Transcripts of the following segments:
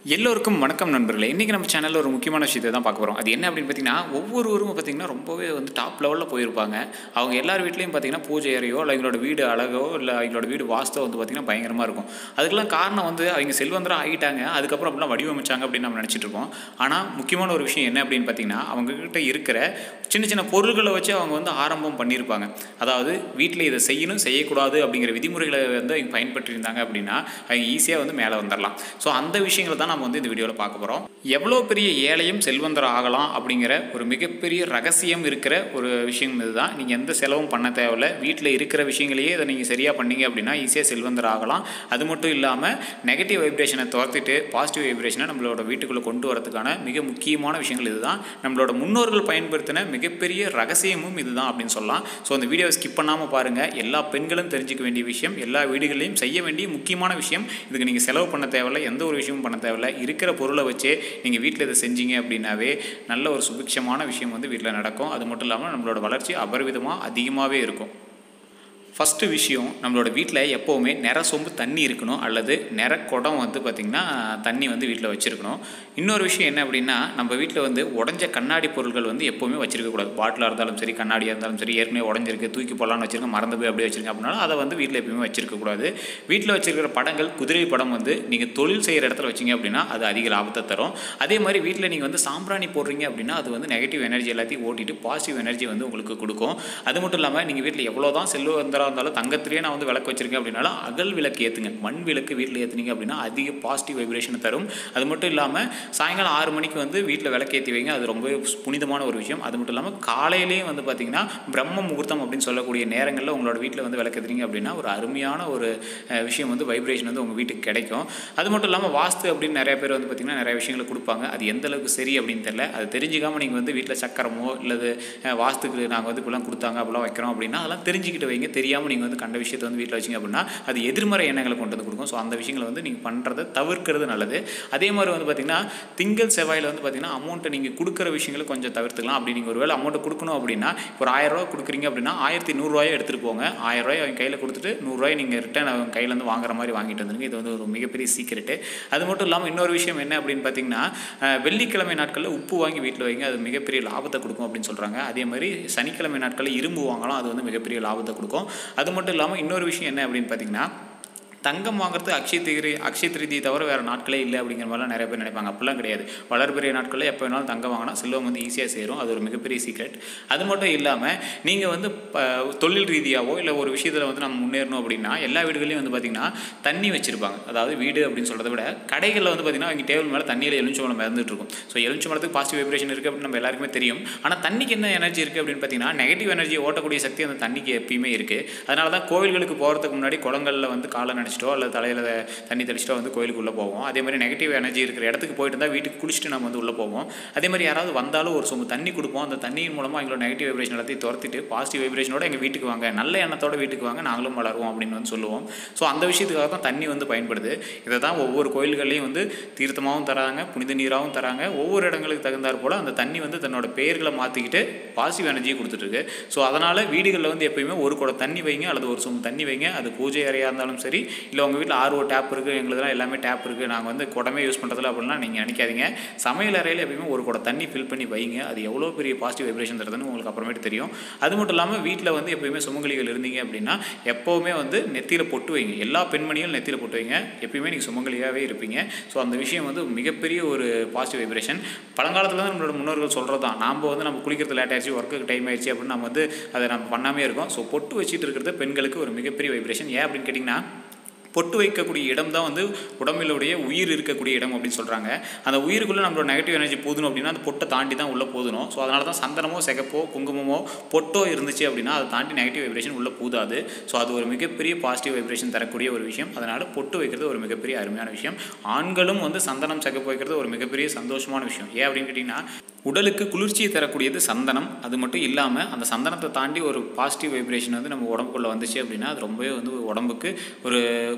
எல்லோருக்கும் வணக்கம் நண்பர்களே இன்றைக்கி நம்ம சேனலில் ஒரு முக்கியமான விஷயத்தை தான் பார்க்க போகிறோம் அது என்ன அப்படின்னு பார்த்தீங்கன்னா ஒவ்வொருவரும் பார்த்திங்கன்னா ரொம்பவே வந்து டாப் லெவலில் போயிருப்பாங்க அவங்க எல்லார் வீட்லேயும் பார்த்தீங்கன்னா பூஜை அறையோ இல்லை அவங்களோட வீடு அழகோ இல்லை அவங்களோட வீடு வாஸ்தோ வந்து பார்த்திங்கன்னா பயங்கரமாக இருக்கும் அதுக்கெல்லாம் காரணம் வந்து அவங்க செல்வந்தராக ஆகிட்டாங்க அதுக்கப்புறம் அப்படிலாம் வடிவமைச்சாங்க அப்படின்னு நம்ம நினச்சிட்டு இருக்கோம் ஆனால் முக்கியமான ஒரு விஷயம் என்ன அப்படின்னு பார்த்தீங்கன்னா அவங்கக்கிட்ட இருக்கிற சின்ன சின்ன பொருள்களை வச்சு அவங்க வந்து ஆரம்பம் பண்ணியிருப்பாங்க அதாவது வீட்டில் இதை செய்யணும் செய்யக்கூடாது அப்படிங்கிற விதிமுறைகளை வந்து அவங்க பயன்படுத்தியிருந்தாங்க அப்படின்னா அவங்க ஈஸியாக வந்து மேலே வந்துடலாம் ஸோ அந்த விஷயங்களை தான் நம்ம வந்து இந்த வீடியோவில் பார்க்க போகிறோம் எவ்வளோ பெரிய ஏழையும் செல்வந்தர் ஆகலாம் அப்படிங்கிற ஒரு மிகப்பெரிய ரகசியம் இருக்கிற ஒரு விஷயம் இதுதான் நீங்கள் எந்த செலவும் பண்ண தேவையில்ல வீட்டில் இருக்கிற விஷயங்களையே இதை நீங்கள் சரியாக பண்ணீங்க அப்படின்னா ஈஸியாக செல்வந்தர் ஆகலாம் அது மட்டும் இல்லாமல் நெகட்டிவ் வைப்ரேஷனை துரத்திட்டு பாசிட்டிவ் வைப்ரேஷனை நம்மளோட வீட்டுக்குள்ளே கொண்டு வரதுக்கான மிக முக்கியமான விஷயங்கள் இதுதான் நம்மளோட முன்னோர்கள் பயன்படுத்தின மிகப்பெரிய ரகசியமும் இதுதான் அப்படின்னு சொல்லலாம் ஸோ அந்த வீடியோவை ஸ்கிப் பண்ணாமல் பாருங்கள் எல்லா பெண்களும் தெரிஞ்சுக்க வேண்டிய விஷயம் எல்லா வீடுகளையும் செய்ய வேண்டிய முக்கியமான விஷயம் இதுக்கு நீங்கள் செலவு பண்ண தேவையில்ல எந்த ஒரு விஷயமும் பண்ண தேவையில்ல இருக்கிற பொருளை வச்சே நீங்கள் வீட்டில் இதை செஞ்சீங்க அப்படின்னாவே நல்ல ஒரு சுபிக்ஷமான விஷயம் வந்து வீட்டில் நடக்கும் அது மட்டும் இல்லாமல் நம்மளோட வளர்ச்சி அபரிவிதமாக அதிகமாகவே இருக்கும் ஃபஸ்ட்டு விஷயம் நம்மளோட வீட்டில் எப்போவுமே நிற சொம்பு தண்ணி இருக்கணும் அல்லது நிற குடம் வந்து பார்த்திங்கன்னா தண்ணி வந்து வீட்டில் வச்சுருக்கணும் இன்னொரு விஷயம் என்ன அப்படின்னா நம்ம வீட்டில் வந்து உடஞ்ச கண்ணாடி பொருட்கள் வந்து எப்போவுமே வச்சிருக்கக்கூடாது பாட்டிலாக இருந்தாலும் சரி கண்ணாடியாக இருந்தாலும் சரி ஏற்கனவே உடஞ்சிருக்கு தூக்கி போடலான்னு வச்சிருக்க மறந்து போய் அப்படியே வச்சிருங்க அப்படின்னாலும் அதை வந்து வீட்டில் எப்பயுமே வச்சிருக்கக்கூடாது வீட்டில் வச்சிருக்கிற படங்கள் குதிரை படம் வந்து நீங்கள் தொழில் செய்கிற இடத்துல வச்சிங்க அப்படின்னா அது அதிக லாபத்தை தரும் அதே மாதிரி வீட்டில் நீங்கள் வந்து சாம்பிராணி போடுறீங்க அப்படின்னா அது வந்து நெகட்டிவ் எனர்ஜி எல்லாத்தையும் ஓட்டிட்டு பாசிட்டிவ் எனர்ஜி வந்து உங்களுக்கு கொடுக்கும் அது மட்டும் இல்லாமல் நீங்கள் வீட்டில் எவ்வளோ தான் செல்வந்தராக இருந்தாலும் தங்கத்திலேயே நான் வந்து விளக்கு வச்சிருக்கேன் அப்படின்னாலும் அகல் விளக்கு ஏற்றுங்க மண் விளக்கு வீட்டில் ஏற்றுனீங்க அப்படின்னா அதிக பாசிட்டிவ் வைப்ரேஷன் தரும் அது மட்டும் இல்லாமல் சாயங்காலம் ஆறு மணிக்கு வந்து வீட்டில் விளக்கு ஏற்றி வைங்க அது ரொம்ப புனிதமான ஒரு விஷயம் அது மட்டும் இல்லாமல் காலையிலேயும் வந்து பார்த்திங்கன்னா பிரம்ம முகூர்த்தம் அப்படின்னு சொல்லக்கூடிய நேரங்களில் உங்களோட வீட்டில் வந்து விளக்கு ஏற்றுறீங்க அப்படின்னா ஒரு அருமையான ஒரு அஹ், விஷயம் வந்து வைப்ரேஷன் வந்து உங்கள் வீட்டுக்கு கிடைக்கும் அது மட்டும் இல்லாமல் வாஸ்து அப்படின்னு நிறைய பேர் வந்து பார்த்திங்கன்னா நிறைய விஷயங்களை கொடுப்பாங்க அது எந்த அளவுக்கு சரி அப்படின்னு தெரியல அது தெரிஞ்சுக்காமல் நீங்கள் வந்து வீட்டில் சக்கரமோ இல்லது அஹ், வாஸ்துக்கு நாங்கள் வந்து இப்படிலாம் கொடுத்தாங்க அப்படிலாம் வைக்கிறோம் அப்படின்னா அதெல்லாம் தெரிஞ்சுக்கிட்டு வைங்க தெரியாமல் நீங்கள் வந்து கண்ட விஷயத்தை வந்து வீட்டில் வச்சிங்க அப்படின்னா அது எதிர்மறை எண்ணங்களை கொண்டு வந்து கொடுக்கும் ஸோ அந்த விஷயங்களை வந்து நீங்கள் பண்ணுறதை தவிர்க்கிறது நல்லது அதே மாதிரி வந்து பார்த்திங்கன்னா திங்கள் செவ்வாயில் வந்து பார்த்திங்கன்னா அமௌண்ட்டை நீங்கள் கொடுக்குற விஷயங்களை கொஞ்சம் தவிர்த்துக்கலாம் அப்படி நீங்கள் ஒருவேளை அமௌண்ட்டை கொடுக்கணும் அப்படின்னா இப்போ ஒரு ஆயிரம் ரூபா கொடுக்குறீங்க அப்படின்னா ஆயிரத்தி நூறுரூவாயை எடுத்துகிட்டு போங்க ஆயிரம் ரூபாய் அவங்க கையில் கொடுத்துட்டு நூறுரூவாய் நீங்கள் ரிட்டர்ன் அவங்க கையிலேருந்து வாங்குற மாதிரி வாங்கிட்டு வந்துருங்க இது வந்து ஒரு மிகப்பெரிய சீக்கிரட்டு அது மட்டும் இல்லாமல் இன்னொரு விஷயம் என்ன அப்படின்னு பார்த்தீங்கன்னா அஹ், வெள்ளிக்கிழமை நாட்களில் உப்பு வாங்கி வீட்டில் வைங்க அது மிகப்பெரிய லாபத்தை கொடுக்கும் அப்படின்னு சொல்கிறாங்க அதே மாதிரி சனிக்கிழமை நாட்களில் இரும்பு வாங்கலாம் அது வந்து மிகப்பெரிய லாபத்தை கொடுக்கும் அது மட்டும் இல்லாமல் இன்னொரு விஷயம் என்ன அப்படின்னு பார்த்தீங்கன்னா தங்கம் வாங்குறது அக்ஷய திகிரி அக்ஷய திருதியை தவிர வேறு நாட்களே இல்லை அப்படிங்கிற மாதிரிலாம் நிறைய பேர் நினைப்பாங்க அப்படிலாம் கிடையாது வளர்பெரிய நாட்களில் எப்போ வேணாலும் தங்கம் வாங்கினா செல்வம் வந்து ஈஸியாக சேரும் அது ஒரு மிகப்பெரிய சீக்ரெட் அது மட்டும் இல்லாமல் நீங்கள் வந்து ப- தொழில் ரீதியாகவோ இல்லை ஒரு விஷயத்தில் வந்து நம்ம முன்னேறணும் அப்படின்னா எல்லா வீடுகளையும் வந்து பார்த்திங்கன்னா தண்ணி வச்சுருப்பாங்க அதாவது வீடு அப்படின்னு சொல்கிறத விட கடைகளில் வந்து பார்த்திங்கன்னா அவங்க டேபிள் மேலே தண்ணியில் எலுமிச்சம்பழம் மிதந்துட்டு இருக்கும் ஸோ எலுமிச்சம்பழத்துக்கு பாசிட்டிவ் வைப்ரேஷன் இருக்குது அப்படின்னு நம்ம எல்லாருக்குமே தெரியும் ஆனால் தண்ணிக்கு என்ன எனர்ஜி இருக்குது அப்படின்னு பார்த்தீங்கன்னா நெகட்டிவ் எனர்ஜியை ஓட்டக்கூடிய சக்தி அந்த தண்ணிக்கு எப்பயுமே இருக்குது அதனால தான் கோவில்களுக்கு போகிறதுக்கு முன்னாடி குளங்களில் வந்து காலை நினச்சிட்டோ அல்லது தலையில் தண்ணி தெளிச்சிட்டோ வந்து கோயிலுக்குள்ளே போவோம் அதே மாதிரி நெகட்டிவ் எனர்ஜி இருக்கிற இடத்துக்கு போயிட்டு இருந்தால் வீட்டுக்கு குளிச்சுட்டு நம்ம வந்து உள்ளே போவோம் அதே மாதிரி யாராவது வந்தாலும் ஒரு சொம்பு தண்ணி கொடுப்போம் அந்த தண்ணியின் மூலமாக எங்களோட நெகட்டிவ் வைப்ரேஷன் எல்லாத்தையும் துரத்திட்டு பாசிட்டிவ் வைப்ரேஷனோட எங்கள் வீட்டுக்கு வாங்க நல்ல எண்ணத்தோட வீட்டுக்கு வாங்க நாங்களும் வளருவோம் அப்படின்னு வந்து சொல்லுவோம் ஸோ அந்த விஷயத்துக்காக தான் தண்ணி வந்து பயன்படுது இதை தான் ஒவ்வொரு கோயில்கள்லையும் வந்து தீர்த்தமாகவும் தராங்க புனித நீராகவும் தராங்க ஒவ்வொரு இடங்களுக்கு தகுந்தாற் போல் அந்த தண்ணி வந்து தன்னோட பெயர்களை மாற்றிக்கிட்டு பாசிட்டிவ் எனர்ஜியை கொடுத்துட்ருக்கு ஸோ அதனால் வீடுகளில் வந்து எப்பயுமே ஒரு குடம் தண்ணி வைங்க அல்லது ஒரு சொம்பு தண்ணி வைங்க அது பூஜை அறையாக இருந்தாலும் சரி இல்லை உங்கள் வீட்டில் ஆர்ஓ டேப் இருக்குது எங்களுதுலாம் எல்லாமே டேப் இருக்குது நாங்கள் வந்து குடமே யூஸ் பண்ணுறதில்ல அப்படிலாம் நீங்கள் நினைக்காதீங்க சமையல் அறையில் எப்பயுமே ஒரு குடம் தண்ணி ஃபில் பண்ணி வைங்க அது எவ்வளோ பெரிய பாசிட்டிவ் வைப்ரேஷன் தருதுன்னு உங்களுக்கு அப்புறமேட்டு தெரியும் அது மட்டும் இல்லாமல் வீட்டில் வந்து எப்பயுமே சுமங்கலிகள் இருந்தீங்க அப்படின்னா எப்போவுமே வந்து நெத்தியில் பொட்டு வைங்க எல்லா பெண்மணியும் நெத்தியில் பொட்டு வைங்க எப்பயுமே நீங்கள் சுமங்கலியாகவே இருப்பீங்க ஸோ அந்த விஷயம் வந்து மிகப்பெரிய ஒரு பாசிட்டிவ் வைப்ரேஷன் பழங்காலத்தில் தான் நம்மளோட முன்னோர்கள் சொல்கிறது தான் நாம் வந்து நம்ம குளிக்கிறது லேட் ஆயிடுச்சு ஒர்க்குக்கு டைம் ஆயிடுச்சு அப்படின்னு நம்ம வந்து அதை நம்ம பண்ணாமே இருக்கோம் ஸோ பொட்டு வச்சுட்டு இருக்கிறது பெண்களுக்கு ஒரு மிகப்பெரிய வைப்ரேஷன் ஏன் அப்படின்னு கேட்டிங்கன்னா பொட்டு வைக்கக்கூடிய இடம் தான் வந்து உடம்பிலுடைய உயிர் இருக்கக்கூடிய இடம் அப்படின்னு சொல்கிறாங்க அந்த உயிருக்குள்ளே நம்மளோட நெகட்டிவ் எனர்ஜி போதணும் அப்படின்னா அந்த பொட்டை தாண்டி தான் உள்ளே போதணும் ஸோ அதனால தான் சந்தனமோ சிகப்போ குங்குமமோ பொட்டோ இருந்துச்சு அப்படின்னா அதை தாண்டி நெகட்டிவ் வைப்ரேஷன் உள்ளே பூதாது ஸோ அது ஒரு மிகப்பெரிய பாசிட்டிவ் வைப்ரேஷன் தரக்கூடிய ஒரு விஷயம் அதனால் பொட்டு வைக்கிறது ஒரு மிகப்பெரிய அருமையான விஷயம் ஆண்களும் வந்து சந்தனம் சிகப்பு வைக்கிறது ஒரு மிகப்பெரிய சந்தோஷமான விஷயம் ஏன் அப்படின்னு கேட்டிங்கன்னா உடலுக்கு குளிர்ச்சியை தரக்கூடியது சந்தனம் அது மட்டும் இல்லாமல் அந்த சந்தனத்தை தாண்டி ஒரு பாசிட்டிவ் வைப்ரேஷன் வந்து நம்ம உடம்புக்குள்ளே வந்துச்சு அப்படின்னா அது ரொம்பவே வந்து உடம்புக்கு ஒரு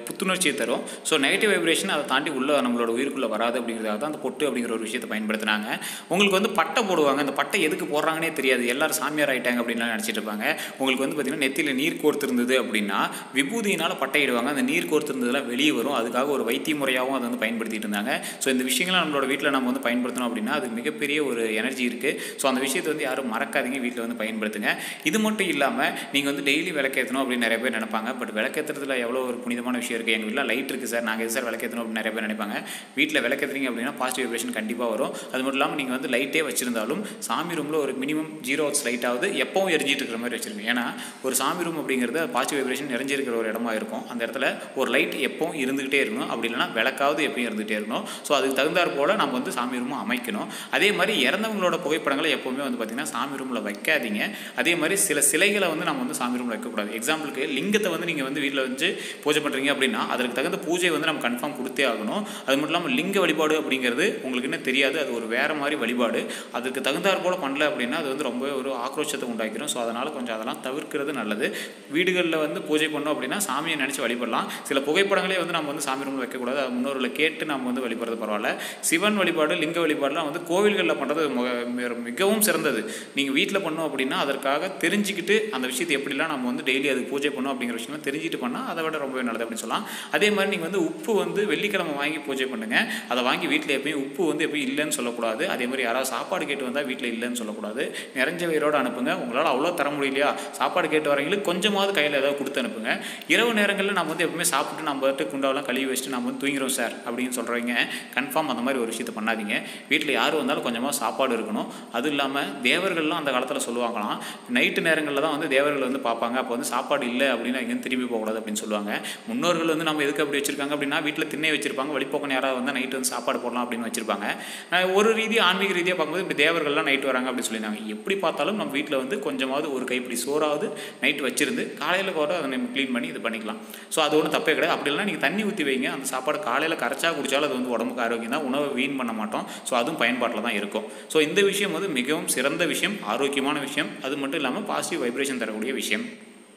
புத்துணர்ச்சியை தரும் ஸோ நெகட்டிவ் வைப்ரேஷன் அதை தாண்டி உள்ள நம்மளோட உயிருக்குள்ளே வராது அப்படிங்கிறதாக தான் அந்த பொட்டு அப்படிங்கிற ஒரு விஷயத்தை பயன்படுத்தினாங்க உங்களுக்கு வந்து பட்டை போடுவாங்க அந்த பட்டை எதுக்கு போடுறாங்கன்னே தெரியாது எல்லாரும் சாமியார் ஆயிட்டாங்க அப்படின்லாம் நினச்சிட்டு இருப்பாங்க உங்களுக்கு வந்து பார்த்திங்கன்னா நெத்தியில் நீர் கோர்த்திருந்தது அப்படின்னா விபூதியினால் பட்டையிடுவாங்க அந்த நீர் கோர்த்திருந்ததெல்லாம் வெளியே வரும் அதுக்காக ஒரு வைத்திய முறையாகவும் அதை வந்து பயன்படுத்திட்டு இருந்தாங்க ஸோ இந்த விஷயங்களை நம்மளோட வீட்டில் நம்ம வந்து பயன்படுத்தணும் அப்படின்னா அது மிகப்பெரிய ஒரு எனர்ஜி இருக்குது ஸோ அந்த விஷயத்தை வந்து யாரும் மறக்காதீங்க வீட்டில் வந்து பயன்படுத்துங்க இது மட்டும் இல்லாமல் நீங்கள் வந்து டெய்லி விளக்கேற்றணும் அப்படின்னு நிறைய பேர் நினைப்பாங்க பட் விளக்கேற்றுறதுல எவ்வளோ ஒரு புனிதமான விஷயம் இருக்குது எங்கள் வீட்டில் லைட் இருக்குது சார் நாங்கள் எது சார் விளக்கேற்றணும் அப்படின்னு நிறைய பேர் நினைப்பாங்க வீட்டில் விளக்கேற்றுறீங்க அப்படின்னா பாசிட்டிவ் வைப்ரேஷன் கண்டிப்பாக வரும் அது மட்டும் இல்லாமல் நீங்கள் வந்து லைட்டே வச்சிருந்தாலும் சாமி ரூமில் ஒரு மினிமம் ஜீரோ ஹவர்ஸ் லைட்டாவது எப்பவும் எரிஞ்சிட்டு இருக்கிற மாதிரி வச்சிருங்க ஏன்னா ஒரு சாமி ரூம் அப்படிங்கிறது பாசிட்டிவ் வைப்ரேஷன் நிறைஞ்சிருக்கிற ஒரு இடமா இருக்கும் அந்த இடத்துல ஒரு லைட் எப்பவும் இருந்துகிட்டே இருக்கணும் அப்படி இல்லைன்னா விளக்காவது எப்பயும் இருந்துகிட்டே இருக்கணும் ஸோ அதுக்கு தகுந்தாற் போல் நம்ம வந்து சாமி ரூமும் அமைக்கணும் அதே மாதிரி இறந்தவங்களோட புகைப்படங்களை எப்போவுமே வந்து பார்த்திங்கன்னா சாமி ரூமில் வைக்காதீங்க அதே மாதிரி சில சிலைகளை வந்து நம்ம வந்து சாமி ரூமில் வைக்கக்கூடாது எக்ஸாம்பிளுக்கு லிங்கத்தை வந்து நீங்கள் வந்து வீட்டில் வச்சு பூஜை பண்ணுறீங்க அப்படின்னா அதற்கு தகுந்த பூஜை வந்து நம்ம கன்ஃபார்ம் கொடுத்தே ஆகணும் அது மட்டும் இல்லாமல் லிங்க வழிபாடு அப்படிங்கிறது உங்களுக்கு என்ன தெரியாது அது ஒரு வேறு மாதிரி வழிபாடு அதுக்கு தகுந்தாற் போல் பண்ணல அப்படின்னா அது வந்து ரொம்ப ஒரு ஆக்ரோஷத்தை உண்டாக்கிடும் ஸோ அதனால் கொஞ்சம் அதெல்லாம் தவிர்க்கிறது நல்லது வீடுகளில் வந்து பூஜை பண்ணோம் அப்படின்னா சாமியை நினச்சி வழிபடலாம் சில புகைப்படங்களே வந்து நம்ம வந்து சாமி ரூமில் வைக்கக்கூடாது அது முன்னோர்களை கேட்டு நம்ம வந்து வழிபடுறது பரவாயில்ல சிவன் வழிபாடு லிங்க வழிபாடுலாம் வந்து கோவில்களில் பண்ணுறது மு- மிகவும் சிறந்தது நீங்கள் வீட்டில் பண்ணோம் அப்படின்னா அதற்காக தெரிஞ்சுக்கிட்டு அந்த விஷயத்தை எப்படிலாம் நம்ம வந்து டெய்லி அது பூஜை பண்ணோம் அப்படிங்கிற விஷயம் தெரிஞ்சுட்டு பண்ணால் அதை விட ரொம்பவே நல்லது அப்படின்னு சொல்லலாம் அதே மாதிரி நீங்கள் வந்து உப்பு வந்து வெள்ளிக்கிழமை வாங்கி பூஜை பண்ணுங்க அதை வாங்கி வீட்டில் எப்பயும் உப்பு வந்து எப்பயும் இல்லைன்னு சொல்லக்கூடாது அதே மாதிரி யாராவது சாப்பாடு கேட்டு வந்தால் வீட்டில் இல்லைன்னு சொல்லக்கூடாது நிறைஞ்ச வயிறோடு அனுப்புங்க உங்களால் அவ்வளோ தர முடியலையா சாப்பாடு கேட்டு வரவங்களுக்கு கொஞ்சமாவது கையில் ஏதாவது கொடுத்து அனுப்புங்க இரவு நேரங்களில் நம்ம வந்து எப்பவுமே சாப்பிட்டு நம்ம வந்துட்டு குண்டாவெல்லாம் கழுவி வச்சுட்டு நம்ம வந்து தூங்கிறோம் சார் அப்படின்னு சொல்கிறவங்க கன்ஃபார்ம் அந்த மாதிரி ஒரு விஷயத்தை பண்ணாதீங்க வீட்டில் யார் வந்தாலும் கொஞ்சமாக சாப்பாடு இருக்கணும் அதுவும் இல்லாமல் தேவர்கள்லாம் அந்த காலத்தில் சொல்லுவாங்களாம் நைட்டு நேரங்களில் தான் வந்து தேவர்கள் வந்து பார்ப்பாங்க அப்போ வந்து சாப்பாடு இல்லை அப்படின்னா எங்கேயும் திரும்பி போகக்கூடாது அப்படின்னு சொல்லுவாங்க முன்னோர்கள் வந்து நம்ம எதுக்கு அப்படி வச்சிருக்காங்க அப்படின்னா வீட்டில் திண்ணை வச்சிருப்பாங்க வழிப்போக்கன் யாராவது வந்து நைட்டு வந்து சாப்பாடு போடலாம் அப்படின்னு வச்சிருப்பாங்க அஹ் ஒரு ரீதி ஆன்மீக ரீதியாக பார்க்கும்போது இப்படி தேவர்கள்லாம் நைட்டு வராங்க அப்படின்னு சொல்லியிருந்தாங்க எப்படி பார்த்தாலும் நம்ம வீட்டில் வந்து கொஞ்சமாவது ஒரு கைப்பிடி சோறாவது நைட் வச்சிருந்து காலையில் கூட அதை நம்ம க்ளீன் பண்ணி இது பண்ணிக்கலாம் ஸோ அது ஒன்றும் தப்பே கிடையாது அப்படி இல்லைனா நீங்கள் தண்ணி ஊற்றி வைங்க அந்த சாப்பாடு காலையில் கரைச்சா குடிச்சாலும் அது வந்து உடம்புக்கு ஆரோக்கியம் தான் உணவை வீண் பண்ண மாட்டோம் ஸோ அதுவும் பயன்பாட்டில் தான் இருக்கும் ஸோ இந்த விஷயம் வந்து மிகவும் சிறந்த விஷயம் ஆரோக்கியமான விஷயம் அது மட்டும் இல்லாமல் பாசிட்டிவ் வைப்ரேஷன் தரக்கூடிய விஷயம்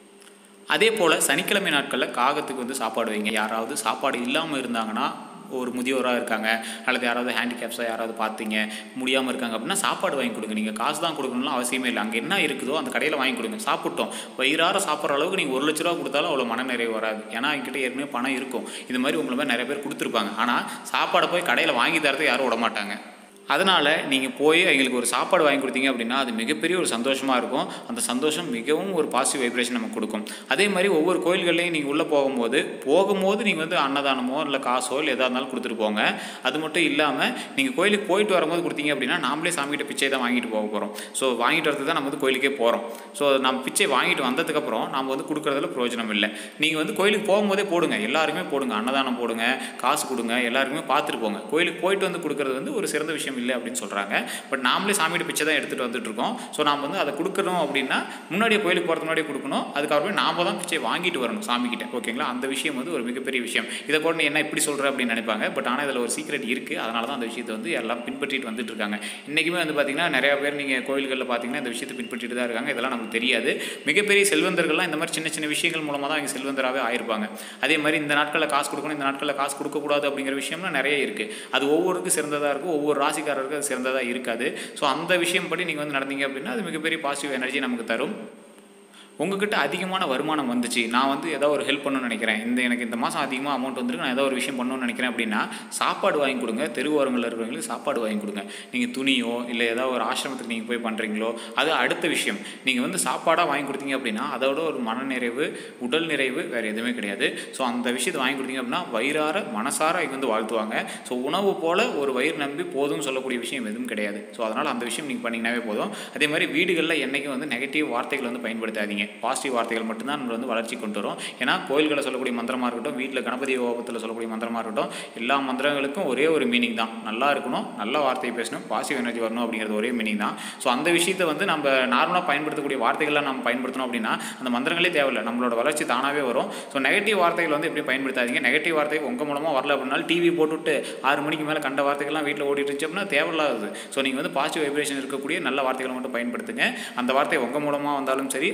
அதே போல் சனிக்கிழமை நாட்களில் காகத்துக்கு வந்து சாப்பாடு வைங்க யாராவது சாப்பாடு இல்லாமல் இருந்தாங்கன்னா ஒரு முதியோராக இருக்காங்க அல்லது யாராவது ஹேண்டிகேப்ஸாக யாராவது பார்த்தீங்க முடியாமல் இருக்காங்க அப்படின்னா சாப்பாடு வாங்கி கொடுங்க நீங்கள் காசு தான் கொடுக்கணும்லாம் அவசியமே இல்லை அங்கே என்ன இருக்குதோ அந்த கடையில் வாங்கி கொடுங்க சாப்பிட்டோம் வயிறார சாப்பிட்ற அளவுக்கு நீங்கள் ஒரு லட்ச ரூபா கொடுத்தாலும் அவ்வளோ மனநிறைவு வராது ஏன்னா என்கிட்ட ஏற்கனவே பணம் இருக்கும் இது மாதிரி உங்களை மாதிரி நிறைய பேர் கொடுத்துருப்பாங்க ஆனால் சாப்பாடை போய் கடையில் வாங்கி தரது யாரும் விட மாட்டாங்க அதனால் நீங்கள் போய் எங்களுக்கு ஒரு சாப்பாடு வாங்கி கொடுத்தீங்க அப்படின்னா அது மிகப்பெரிய ஒரு சந்தோஷமாக இருக்கும் அந்த சந்தோஷம் மிகவும் ஒரு பாசிட்டிவ் வைப்ரேஷன் நமக்கு கொடுக்கும் அதே மாதிரி ஒவ்வொரு கோயில்கள்லையும் நீங்கள் உள்ளே போகும்போது போகும்போது நீங்கள் வந்து அன்னதானமோ இல்லை காசோ இல்லை எதாக இருந்தாலும் கொடுத்துட்டு போங்க அது மட்டும் இல்லாமல் நீங்கள் கோயிலுக்கு போயிட்டு வரும்போது கொடுத்தீங்க அப்படின்னா நாமளே சாமிகிட்ட பிச்சை தான் வாங்கிட்டு போக போகிறோம் ஸோ வாங்கிட்டு வரது தான் நம்ம வந்து கோயிலுக்கே போகிறோம் ஸோ நம்ம பிச்சை வாங்கிட்டு வந்ததுக்கப்புறம் நம்ம வந்து கொடுக்குறதுல பிரயோஜனம் இல்லை நீங்கள் வந்து கோயிலுக்கு போகும்போதே போடுங்க எல்லாருமே போடுங்க அன்னதானம் போடுங்க காசு கொடுங்க எல்லாருக்குமே பார்த்துட்டு போங்க கோயிலுக்கு போயிட்டு வந்து கொடுக்குறது வந்து ஒரு சிறந்த விஷயம் இல்லை அப்படின்னு சொல்கிறாங்க பட் நாமளே சாமிகிட்ட பிச்சை தான் எடுத்துகிட்டு வந்துட்டு இருக்கோம் ஸோ நாம் வந்து அதை கொடுக்கணும் அப்படின்னா முன்னாடியே கோயிலுக்கு போகிறதுக்கு முன்னாடியே கொடுக்கணும் அதுக்கப்புறமே நாம தான் பிச்சை வாங்கிட்டு வரணும் சாமிக்கிட்ட ஓகேங்களா அந்த விஷயம் வந்து ஒரு மிகப்பெரிய விஷயம் இதை கூட நீ என்ன இப்படி சொல்கிற அப்படின்னு நினைப்பாங்க பட் ஆனால் இதில் ஒரு சீக்ரெட் இருக்குது அதனால தான் அந்த விஷயத்தை வந்து எல்லாம் பின்பற்றிட்டு வந்துட்டு இருக்காங்க இன்றைக்குமே வந்து பார்த்திங்கன்னா நிறையா பேர் நீங்கள் கோயில்களில் பார்த்தீங்கன்னா இந்த விஷயத்தை பின்பற்றிட்டு தான் இருக்காங்க இதெல்லாம் நமக்கு தெரியாது மிகப்பெரிய செல்வந்தர்கள்லாம் இந்த மாதிரி சின்ன சின்ன விஷயங்கள் மூலமாக தான் இங்கே செல்வந்தராகவே ஆயிருப்பாங்க அதே மாதிரி இந்த நாட்களில் காசு கொடுக்கணும் இந்த நாட்களில் காசு கொடுக்கக்கூடாது அப்படிங்கிற விஷயம்லாம் நிறைய இருக்குது அது ஒவ்வொருக்கும் சிறந்ததாக இருக்கும் ஒவ்வொரு ராசிக்காரருக்கும் அது சிறந்ததாக இருக்காது ஸோ அந்த விஷயம் படி நீங்கள் வந்து நடந்தீங்க அப்படின்னா அது மிகப்பெரிய பாசிட்டிவ் எனர்ஜி நமக்கு தரும் உங்ககிட்ட அதிகமான வருமானம் வந்துச்சு நான் வந்து ஏதோ ஒரு ஹெல்ப் பண்ணணும்னு நினைக்கிறேன் இந்த எனக்கு இந்த மாதம் அதிகமாக அமௌண்ட் வந்துருக்கு நான் ஏதோ ஒரு விஷயம் பண்ணணும்னு நினைக்கிறேன் அப்படின்னா சாப்பாடு வாங்கி கொடுங்க தெருவோரங்களில் இருக்கிறவங்களுக்கு சாப்பாடு வாங்கி கொடுங்க நீங்கள் துணியோ இல்லை ஏதாவது ஒரு ஆசிரமத்துக்கு நீங்கள் போய் பண்ணுறீங்களோ அது அடுத்த விஷயம் நீங்கள் வந்து சாப்பாடாக வாங்கி கொடுத்தீங்க அப்படின்னா அதோட ஒரு மனநிறைவு உடல் நிறைவு வேறு எதுவுமே கிடையாது ஸோ அந்த விஷயத்தை வாங்கி கொடுத்தீங்க அப்படின்னா வயிறார மனசார இங்கே வந்து வாழ்த்துவாங்க ஸோ உணவு போல் ஒரு வயிறு நம்பி போதும்னு சொல்லக்கூடிய விஷயம் எதுவும் கிடையாது ஸோ அதனால் அந்த விஷயம் நீங்கள் பண்ணிங்கனாவே போதும் அதே மாதிரி வீடுகளில் என்றைக்கும் வந்து நெகட்டிவ் வார்த்தைகள் வந்து பயன்படுத்தாதீங்க பாசிட்டிவ் வார்த்தைகள் மட்டும்தான் நம்மளை வந்து வளர்ச்சி கொண்டு வரும் ஏன்னா கோயில்களை சொல்லக்கூடிய மந்திரமாக இருக்கட்டும் வீட்டில் கணபதி யோகத்தில் சொல்லக்கூடிய மந்திரமாக இருக்கட்டும் எல்லா மந்திரங்களுக்கும் ஒரே ஒரு மீனிங் தான் நல்லா இருக்கணும் நல்ல வார்த்தை பேசணும் பாசிட்டிவ் எனர்ஜி வரணும் அப்படிங்கிறது ஒரே மீனிங் தான் ஸோ அந்த விஷயத்தை வந்து நம்ம நார்மலாக பயன்படுத்தக்கூடிய வார்த்தைகளை நம்ம பயன்படுத்தணும் அப்படின்னா அந்த மந்திரங்களே தேவையில்லை நம்மளோட வளர்ச்சி தானாகவே வரும் ஸோ நெகட்டிவ் வார்த்தைகள் வந்து எப்படி பயன்படுத்தாதீங்க நெகட்டிவ் வார்த்தை உங்கள் மூலமாக வரல அப்படின்னாலும் டிவி போட்டுவிட்டு ஆறு மணிக்கு மேலே கண்ட வார்த்தைகள்லாம் வீட்டில் ஓடிட்டு இருந்துச்சு அப்படின்னா தேவையில்லாதது ஸோ நீங்கள் வந்து பாசிட்டிவ் வைப்ரேஷன் இருக்கக்கூடிய நல்ல வார்த்தைகளை மட்டும் பயன்படுத்துங்க அந்த வார்த்தை உங்கள் மூலமாக வந்தாலும் சரி அல்லது ஃபோன்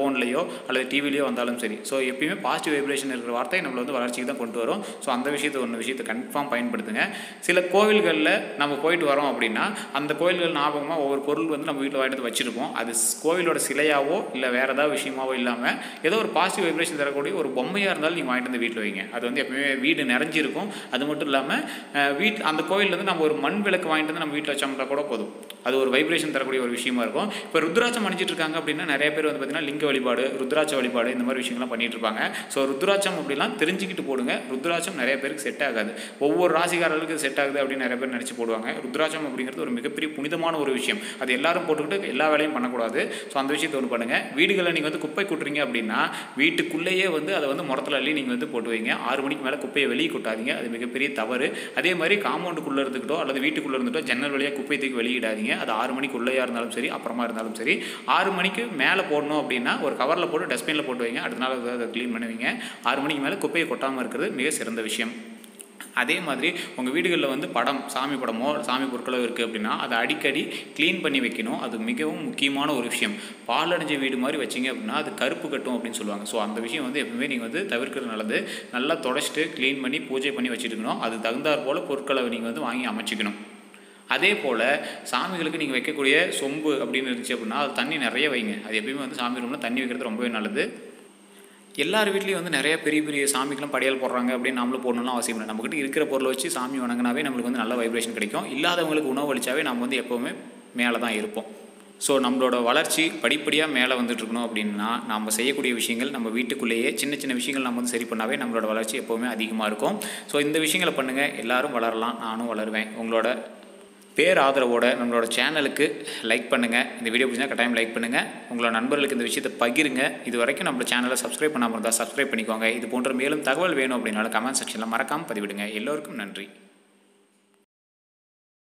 ஃபோன்லேயோ அல்லது டிவிலையோ வந்தாலும் சரி ஸோ எப்பயுமே பாசிட்டிவ் வைப்ரேஷன் இருக்கிற வார்த்தை நம்மளை வந்து வளர்ச்சிக்கு தான் கொண்டு வரும் ஸோ அந்த விஷயத்தை ஒன்று விஷயத்தை கன்ஃபார்ம் பயன்படுத்துங்க சில கோவில்களில் நம்ம போயிட்டு வரோம் அப்படின்னா அந்த கோயில்கள் ஞாபகமாக ஒவ்வொரு பொருள் வந்து நம்ம வீட்டில் வாங்கிட்டு வந்து வச்சுருப்போம் அது ஸ்- கோவிலோட சிலையாவோ இல்லை வேறு ஏதாவது விஷயமாவோ இல்லாமல் ஏதோ ஒரு பாசிட்டிவ் வைப்ரேஷன் தரக்கூடிய ஒரு பொம்மையாக இருந்தாலும் நீங்கள் வாங்கிட்டு வந்து வீட்டில் வைங்க அது வந்து எப்பவுமே வீடு நிறைஞ்சிருக்கும் அது மட்டும் இல்லாமல் வீட் அந்த கோயில்லேருந்து நம்ம ஒரு மண் விளக்கு வாங்கிட்டு வந்து நம்ம வீட்டில் வச்சோம்னா கூட போதும் அது ஒரு வைப்ரேஷன் தரக்கூடிய ஒரு விஷயமா இருக்கும் இப்போ ருத்ராட்சம் அணிஞ்சிட்டு இருக்காங்க அப்படின்னா நிறைய பேர் வந்து பார்த்தீங்கன்னா லிங்க வழிபாடு ருத்ராட்ச வழிபாடு இந்த மாதிரி விஷயங்கள்லாம் பண்ணிட்டு இருப்பாங்க ஸோ ருத்ராட்சம் அப்படிலாம் தெரிஞ்சுக்கிட்டு போடுங்க ருத்ராட்சம் நிறைய பேருக்கு செட் ஆகாது ஒவ்வொரு ராசிக்காரர்களுக்கு செட் ஆகுது அப்படின்னு நிறைய பேர் நினச்சி போடுவாங்க ருத்ராட்சம் அப்படிங்கிறது ஒரு மிகப்பெரிய புனிதமான ஒரு விஷயம் அது எல்லாரும் போட்டுக்கிட்டு எல்லா வேலையும் பண்ணக்கூடாது ஸோ அந்த விஷயத்தை ஒன்று பண்ணுங்கள் வீடுகளில் நீங்கள் வந்து குப்பை கொட்டுறீங்க அப்படின்னா வீட்டுக்குள்ளேயே வந்து அதை வந்து முறத்தில் அள்ளி நீங்கள் வந்து போட்டு வைங்க ஆறு மணிக்கு மேலே குப்பையை வெளியே கொட்டாதீங்க அது மிகப்பெரிய தவறு அதே மாதிரி காம்பவுண்டுக்குள்ளே இருந்துக்கிட்டோ அல்லது வீட்டுக்குள்ளே இருந்துட்டோ ஜன்னல் வழியாக குப்பை தூக்கி வெளியிடாதீங்க அது ஆறு மணிக்குள்ளேயா இருந்தாலும் சரி அப்புறமா இருந்தாலும் சரி ஆறு மணிக்கு மேலே போடணும் அப்படின்னா ஒரு கவரில் போட்டு டஸ்ட்பினில் போட்டு வைங்க அடுத்த நாள் அதை க்ளீன் பண்ணுவீங்க ஆறு மணிக்கு மேலே குப்பையை கொட்டாமல் இருக்கிறது மிக சிறந்த விஷயம் அதே மாதிரி உங்கள் வீடுகளில் வந்து படம் சாமி படமோ சாமி பொருட்களோ இருக்குது அப்படின்னா அதை அடிக்கடி க்ளீன் பண்ணி வைக்கணும் அது மிகவும் முக்கியமான ஒரு விஷயம் பாலடைஞ்ச வீடு மாதிரி வச்சிங்க அப்படின்னா அது கருப்பு கட்டும் அப்படின்னு சொல்லுவாங்க ஸோ அந்த விஷயம் வந்து எப்பவுமே நீங்கள் வந்து தவிர்க்கிறது நல்லது நல்லா தொடச்சிட்டு க்ளீன் பண்ணி பூஜை பண்ணி வச்சுட்டுக்கணும் அது தகுந்தாற் போல் பொருட்களை நீங்கள் வந்து வாங்கி அமைச்சிக்கணும் அதே போல் சாமிகளுக்கு நீங்கள் வைக்கக்கூடிய சொம்பு அப்படின்னு இருந்துச்சு அப்படின்னா அது தண்ணி நிறைய வைங்க அது எப்பயுமே வந்து சாமி ரூமில் தண்ணி வைக்கிறது ரொம்பவே நல்லது எல்லார் வீட்லேயும் வந்து நிறைய பெரிய பெரிய சாமிக்கெல்லாம் படையல் போடுறாங்க அப்படின்னு நம்மளும் போடணும்லாம் அவசியம் இல்லை நம்மக்கிட்ட இருக்கிற பொருளை வச்சு சாமி வணங்கினாவே நம்மளுக்கு வந்து நல்ல வைப்ரேஷன் கிடைக்கும் இல்லாதவங்களுக்கு உணவு அளிச்சாவே நம்ம வந்து எப்போவுமே மேலே தான் இருப்போம் ஸோ நம்மளோட வளர்ச்சி படிப்படியாக மேலே வந்துட்டு இருக்கணும் அப்படின்னா நம்ம செய்யக்கூடிய விஷயங்கள் நம்ம வீட்டுக்குள்ளேயே சின்ன சின்ன விஷயங்கள் நம்ம வந்து சரி பண்ணாவே நம்மளோட வளர்ச்சி எப்போவுமே அதிகமாக இருக்கும் ஸோ இந்த விஷயங்களை பண்ணுங்கள் எல்லாரும் வளரலாம் நானும் வளருவேன் உங்களோட பேர் ஆதரவோட நம்மளோட சேனலுக்கு லைக் பண்ணுங்கள் இந்த வீடியோ பிடிச்சா கட்டாயம் லைக் பண்ணுங்கள் உங்களோட நண்பர்களுக்கு இந்த விஷயத்தை பகிருங்க இது வரைக்கும் நம்ம சேனலை சப்ஸ்கிரைப் பண்ணாமல் இருந்தால் சப்ஸ்கிரைப் பண்ணிக்கோங்க இது போன்ற மேலும் தகவல் வேணும் அப்படின்னாலும் கமெண்ட் செக்ஷனில் மறக்காமல் பதிவிடுங்க எல்லோருக்கும் நன்றி